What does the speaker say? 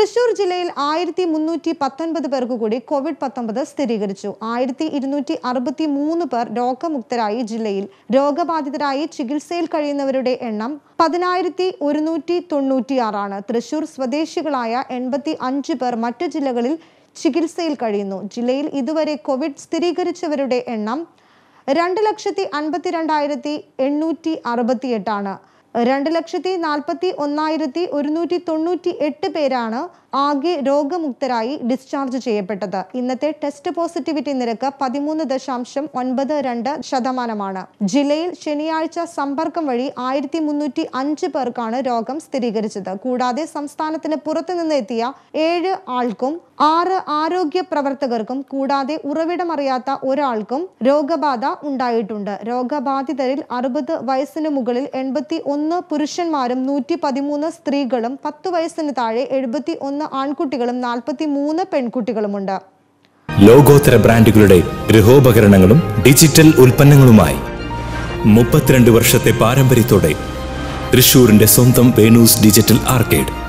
തൃശൂർ ജില്ലയിൽ ആയിരത്തി മുന്നൂറ്റി പത്തൊൻപത് പേർക്ക് കൂടി കോവിഡ് പത്തൊമ്പത് സ്ഥിരീകരിച്ചു ആയിരത്തി ഇരുന്നൂറ്റി അറുപത്തി മൂന്ന് പേർ രോഗമുക്തരായി ജില്ലയിൽ രോഗബാധിതരായി ചികിത്സയിൽ കഴിയുന്നവരുടെ എണ്ണം പതിനായിരത്തി ഒരുന്നൂറ്റി തൊണ്ണൂറ്റിയാറാണ് തൃശൂർ സ്വദേശികളായ എൺപത്തി അഞ്ച് പേർ മറ്റു ജില്ലകളിൽ ചികിത്സയിൽ കഴിയുന്നു ജില്ലയിൽ ഇതുവരെ കോവിഡ് സ്ഥിരീകരിച്ചവരുടെ എണ്ണം രണ്ട് ലക്ഷത്തി അൻപത്തിരണ്ടായിരത്തി എണ്ണൂറ്റി അറുപത്തിയെട്ടാണ് രണ്ട് ലക്ഷത്തി നാൽപ്പത്തി ഒന്നായിരത്തി ഒരുന്നൂറ്റി തൊണ്ണൂറ്റി എട്ട് പേരാണ് ആകെ രോഗമുക്തരായി ഡിസ്ചാർജ് ചെയ്യപ്പെട്ടത് ഇന്നത്തെ ടെസ്റ്റ് പോസിറ്റിവിറ്റി നിരക്ക് പതിമൂന്ന് ദശാംശം ഒൻപത് രണ്ട് ശതമാനമാണ് ജില്ലയിൽ ശനിയാഴ്ച സമ്പർക്കം വഴി ആയിരത്തി മുന്നൂറ്റി അഞ്ച് പേർക്കാണ് രോഗം സ്ഥിരീകരിച്ചത് കൂടാതെ സംസ്ഥാനത്തിന് പുറത്തുനിന്ന് എത്തിയ ഏഴ് ആൾക്കും ആറ് ആരോഗ്യ പ്രവർത്തകർക്കും കൂടാതെ ഉറവിടമറിയാത്ത ഒരാൾക്കും രോഗബാധ ഉണ്ടായിട്ടുണ്ട് രോഗബാധിതരിൽ അറുപത് വയസ്സിന് മുകളിൽ എൺപത്തി ഒന്ന് പുരുഷന്മാരും നൂറ്റി പതിമൂന്ന് സ്ത്രീകളും പത്ത് വയസ്സിന് താഴെ എഴുപത്തി ഒന്ന് ആൺകുട്ടികളും നാൽപ്പത്തി മൂന്ന് പെൺകുട്ടികളുമുണ്ട് ലോകോത്തര ബ്രാൻഡുകളുടെ ഗൃഹോപകരണങ്ങളും ഡിജിറ്റൽ ഉൽപ്പന്നങ്ങളുമായി മുപ്പത്തിരണ്ട് വർഷത്തെ പാരമ്പര്യത്തോടെ തൃശൂരിന്റെ സ്വന്തം വേണൂസ് ഡിജിറ്റൽ ആർക്കേഡ്